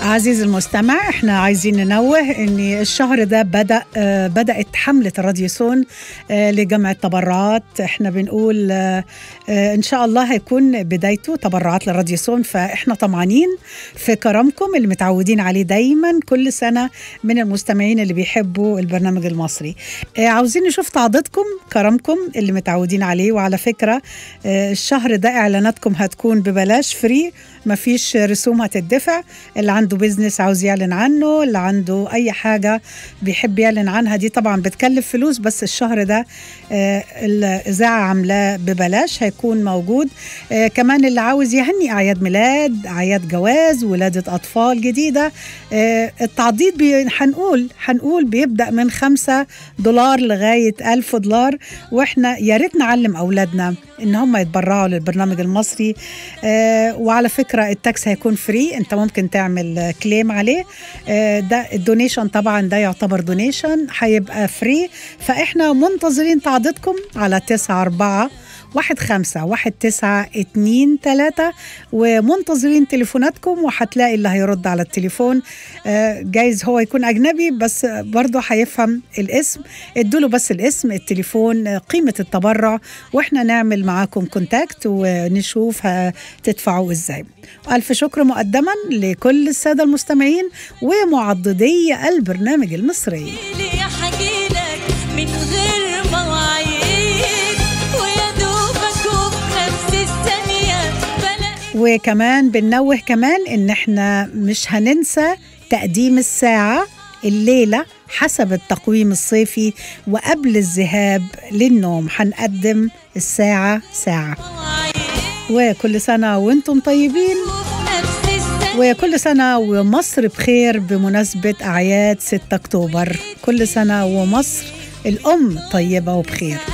عزيزي المستمع احنا عايزين ننوه ان الشهر ده بدا آه بدات حمله الراديوسون آه لجمع التبرعات احنا بنقول آه آه ان شاء الله هيكون بدايته تبرعات للراديوسون فاحنا طمعانين في كرمكم اللي متعودين عليه دايما كل سنه من المستمعين اللي بيحبوا البرنامج المصري آه عاوزين نشوف تعضيدكم كرمكم اللي متعودين عليه وعلى فكره آه الشهر ده اعلاناتكم هتكون ببلاش فري مفيش رسوم هتدفع اللي عنده بيزنس عاوز يعلن عنه اللي عنده اي حاجه بيحب يعلن عنها دي طبعا بتكلف فلوس بس الشهر ده آه الاذاعه عاملاه ببلاش هيكون موجود آه كمان اللي عاوز يهني اعياد ميلاد اعياد جواز ولاده اطفال جديده آه التعضيد بي هنقول هنقول بيبدا من خمسة دولار لغايه ألف دولار واحنا يا ريت نعلم اولادنا ان هم يتبرعوا للبرنامج المصري آه وعلى فكره التاكس هيكون فري انت ممكن تعمل كليم عليه آه ده الدونيشن طبعا ده يعتبر دونيشن هيبقى فري فاحنا منتظرين تعضيدكم على 9 4 واحد خمسة واحد تسعة اتنين تلاتة ومنتظرين تليفوناتكم وهتلاقي اللي هيرد على التليفون آه جايز هو يكون أجنبي بس برضه هيفهم الاسم ادوله بس الاسم التليفون قيمة التبرع واحنا نعمل معاكم كونتاكت ونشوف هتدفعوا ازاي ألف شكر مقدما لكل السادة المستمعين ومعضدي البرنامج المصري من غير مواعيد ويا دوبك وفي نفس الثانية بلا وكمان بننوه كمان ان احنا مش هننسى تقديم الساعة الليلة حسب التقويم الصيفي وقبل الذهاب للنوم هنقدم الساعة ساعة وكل سنة وانتم طيبين وفي نفس الثانية وكل سنة ومصر بخير بمناسبة أعياد 6 أكتوبر كل سنة ومصر الأم طيبة وبخير